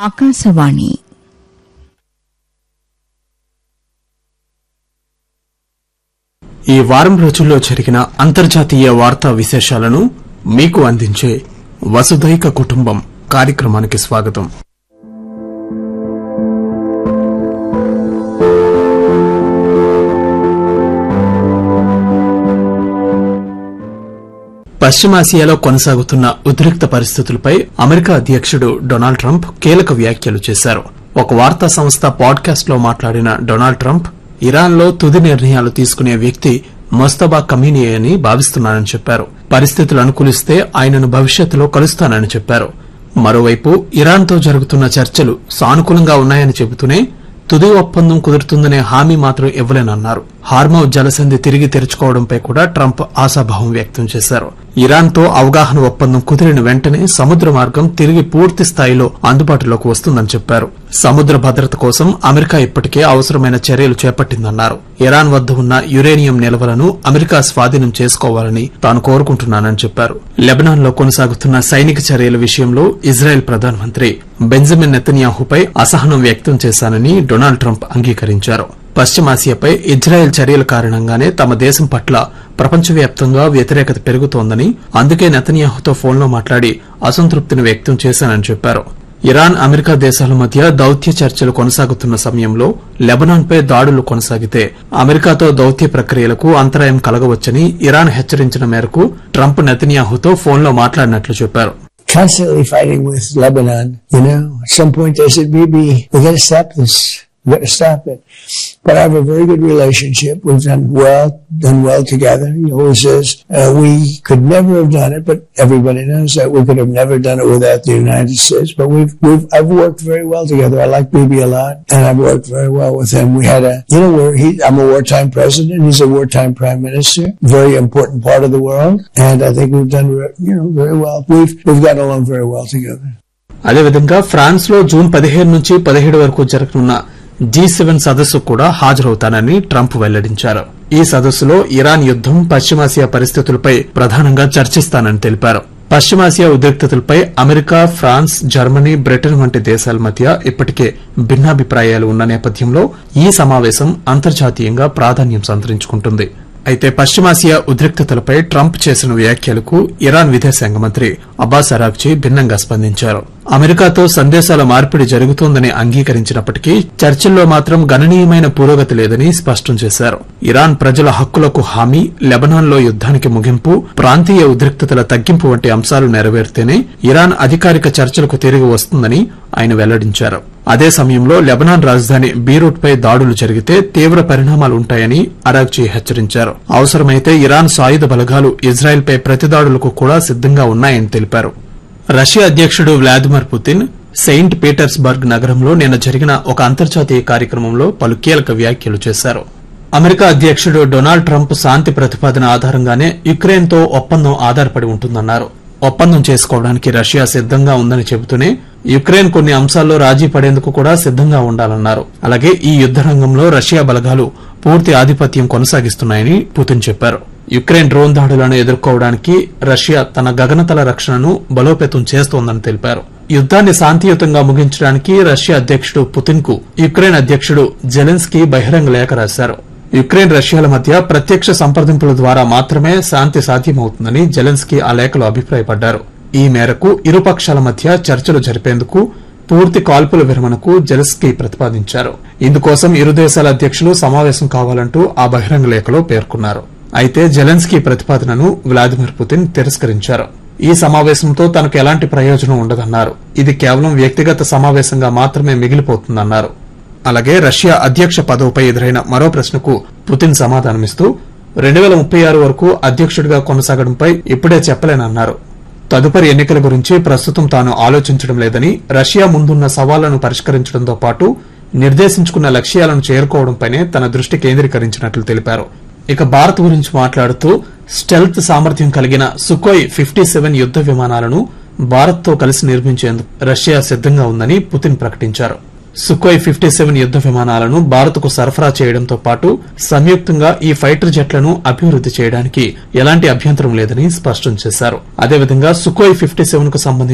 ఆకాశవాణి ఈ వారం రోజుల్లో జరిగిన అంతర్జాతీయ వార్తా విశేషాలను మీకు అందించే వసుధైక కుటుంబం కార్యక్రమానికి స్వాగతం పశ్చిమాసియాలో కొనసాగుతున్న ఉద్రిక్త పరిస్థితులపై అమెరికా అధ్యక్షుడు డొనాల్డ్ ట్రంప్ కీలక వ్యాఖ్యలు చేశారు ఒక వార్తా సంస్థ పాడ్కాస్ట్ లో మాట్లాడిన డొనాల్డ్ ట్రంప్ ఇరాన్లో తుది నిర్ణయాలు తీసుకునే వ్యక్తి మొస్తబా కమీనీ అని భావిస్తున్నానని చెప్పారు పరిస్థితులు అనుకూలిస్తే ఆయనను భవిష్యత్తులో కలుస్తానని చెప్పారు మరోవైపు ఇరాన్తో జరుగుతున్న చర్చలు సానుకూలంగా ఉన్నాయని చెబుతూనే తుది ఒప్పందం కుదురుతుందనే హామీ మాత్రం ఇవ్వలేనన్నారు హార్మౌ జలసంధి తిరిగి తెరుచుకోవడంపై కూడా ట్రంప్ ఆశాభావం వ్యక్తం చేశారు ఇరాన్తో అవగాహన ఒప్పందం కుదిరిన వెంటనే సముద్ర మార్గం తిరిగి పూర్తి స్థాయిలో అందుబాటులోకి వస్తుందని చెప్పారు సముద్ర భద్రత కోసం అమెరికా ఇప్పటికే అవసరమైన చర్యలు చేపట్టిందన్నారు ఇరాన్ వద్ద ఉన్న యురేనియం నిల్వలను అమెరికా స్వాధీనం చేసుకోవాలని తాను కోరుకుంటున్నానని చెప్పారు లెబనాన్ లో కొనసాగుతున్న సైనిక చర్యల విషయంలో ఇజ్రాయెల్ ప్రధానమంత్రి బెంజమిన్ నెతన్యాహుపై అసహనం వ్యక్తం చేశానని డొనాల్డ్ ట్రంప్ అంగీకరించారు పశ్చిమాసియాపై ఇజ్రాయెల్ చర్యల కారణంగానే తమ దేశం పట్ల ప్రపంచవ్యాప్తంగా వ్యతిరేకత పెరుగుతోందని అందుకే నెతన్యాహుతో ఫోన్లో మాట్లాడి అసంతృప్తిని వ్యక్తం చేశానని చెప్పారు ఇరాన్ అమెరికా దేశాల మధ్య దౌత్య చర్చలు కొనసాగుతున్న సమయంలో లెబనాన్పై దాడులు కొనసాగితే అమెరికాతో దౌత్య ప్రక్రియలకు అంతరాయం కలగవచ్చని ఇరాన్ హెచ్చరించిన మేరకు ట్రంప్ నెతన్యాహుతో ఫోన్లో మాట్లాడినట్లు చెప్పారు constantly fighting with Lebanon. You know, at some point they said, maybe we got to stop this. We got to stop it. But I have a very good relationship. We've done well, done well together. He always says uh, we could never have done it, but everybody knows that we could have never done it without the United States. But we've, we've, I've worked very well together. I like Bibi a lot, and I've worked very well with him. We had a, you know, we're, he, I'm a wartime president. He's a wartime prime minister. Very important part of the world, and I think we've done, you know, very well. We've we've gotten along very well together. అదేవిధంగా France లో June పదిహేను నుంచి పదిహేడు వరకు జరగనున్న G seven సదస్సు కూడా హాజరవుతానని Trump వెల్లడించారు ఈ సదస్సులో ఇరాన్ యుద్దం పశ్చిమాసియా పరిస్థితులపై ప్రధానంగా చర్చిస్తానని తెలిపారు పశ్చిమాసియా ఉద్రిక్తతలపై అమెరికా ఫ్రాన్స్ జర్మనీ బ్రిటన్ వంటి దేశాల మధ్య ఇప్పటికే భిన్నాభిప్రాయాలు ఉన్న నేపథ్యంలో ఈ సమావేశం అంతర్జాతీయంగా ప్రాధాన్యం సంతరించుకుంటుంది అయితే పశ్చిమాసియా ఉద్రిక్తతలపై ట్రంప్ చేసిన వ్యాఖ్యలకు ఇరాన్ విదేశాంగ మంత్రి అబ్బాస్ అరాగ్జీ భిన్నంగా స్పందించారు అమెరికాతో సందేశాల మార్పిడి జరుగుతోందని అంగీకరించినప్పటికీ చర్చల్లో మాత్రం గణనీయమైన పురోగతి లేదని స్పష్టం చేశారు ఇరాన్ ప్రజల హక్కులకు హామీ లెబనాన్లో యుద్దానికి ముగింపు ప్రాంతీయ ఉద్రిక్తతల తగ్గింపు వంటి అంశాలు నెరవేరితేనే ఇరాన్ అధికారిక చర్చలకు తిరిగి వస్తుందని ఆయన వెల్లడించారు అదే సమయంలో లెబనాన్ రాజధాని బీరూట్ పై దాడులు జరిగితే తీవ్ర పరిణామాలు ఉంటాయని అరాగ్జీ హెచ్చరించారు అవసరమైతే ఇరాన్ సాయుధ బలగాలు ఇజ్రాయెల్ పై ప్రతిదాడులకు కూడా సిద్దంగా ఉన్నాయని తెలిపారు రష్యా అధ్యక్షుడు వ్లాదిమిర్ పుతిన్ సెయింట్ పీటర్స్బర్గ్ నగరంలో నిన్న జరిగిన ఒక అంతర్జాతీయ కార్యక్రమంలో పలు కీలక వ్యాఖ్యలు చేశారు అమెరికా అధ్యక్షుడు డొనాల్డ్ ట్రంప్ శాంతి ప్రతిపాదన ఆధారంగానే యుక్రెయిన్తో ఒప్పందం ఆధారపడి ఉంటుందన్నారు ఒప్పందం చేసుకోవడానికి రష్యా సిద్దంగా ఉందని చెబుతూనే యుక్రెయిన్ కొన్ని అంశాల్లో రాజీ పడేందుకు కూడా సిద్దంగా ఉండాలన్నారు అలాగే ఈ యుద్ద రంగంలో రష్యా బలగాలు పూర్తి ఆధిపత్యం కొనసాగిస్తున్నాయని పుతిన్ చెప్పారు యుక్రెయిన్ డ్రోన్ దాడులను ఎదుర్కోవడానికి రష్యా తన గగనతల రక్షణను బలోపేతం చేస్తోందని తెలిపారు యుద్దాన్ని శాంతియుతంగా ముగించడానికి రష్యా అధ్యక్షుడు పుతిన్ కు యుక్రెయిన్ అధ్యక్షుడు జెలెన్స్కీ బహిరంగ లేఖ రాశారు యుక్రెయిన్ రష్యాల మధ్య ప్రత్యక్ష సంప్రదింపుల ద్వారా మాత్రమే శాంతి సాధ్యమవుతుందని జెలెన్స్కీ ఆ లేఖలో అభిప్రాయపడ్డారు ఈ మేరకు ఇరుపక్షాల మధ్య చర్చలు జరిపేందుకు పూర్తి కాల్పుల విరమణకు జెలెన్స్కీ ప్రతిపాదించారు ఇందుకోసం ఇరు దేశాల అధ్యక్షులు సమావేశం కావాలంటూ ఆ బహిరంగ లేఖలో పేర్కొన్నారు అయితే జెలెన్స్కీ ప్రతిపాదనను వ్లాదిమిర్ పుతిన్ తిరస్కరించారు ఈ సమావేశంతో తనకు ఎలాంటి ప్రయోజనం ఉండదన్నారు ఇది కేవలం వ్యక్తిగత సమావేశంగా మాత్రమే మిగిలిపోతుందన్నారు అలాగే రష్యా అధ్యక్ష పదవిపై ఎదురైన మరో ప్రశ్నకు పుతిన్ సమాధానమిస్తూ రెండు వేల ముప్పై ఆరు వరకు అధ్యక్షుడిగా కొనసాగడంపై ఇప్పుడే చెప్పలేనన్నారు తదుపరి ఎన్నికల గురించి ప్రస్తుతం తాను ఆలోచించడం లేదని రష్యా ముందున్న సవాళ్లను పరిష్కరించడంతో పాటు నిర్దేశించుకున్న లక్ష్యాలను చేరుకోవడంపైనే తన దృష్టి కేంద్రీకరించినట్లు తెలిపారు ఇక భారత్ గురించి మాట్లాడుతూ స్టెల్త్ సామర్థ్యం కలిగిన సుకోయ్ ఫిఫ్టీ సెవెన్ యుద్ద విమానాలను భారత్తో కలిసి నిర్మించేందుకు రష్యా సిద్దంగా ఉందని పుతిన్ ప్రకటించారు సుకోయ్ ఫిఫ్టీ సెవెన్ యుద్ద విమానాలను భారత్కు సరఫరా చేయడంతో పాటు సంయుక్తంగా ఈ ఫైటర్ జెట్లను అభివృద్ది చేయడానికి ఎలాంటి అభ్యంతరం లేదని స్పష్టం చేశారు అదేవిధంగా సుకోయ్ ఫిఫ్టీ సెవెన్ కు సంబంధించి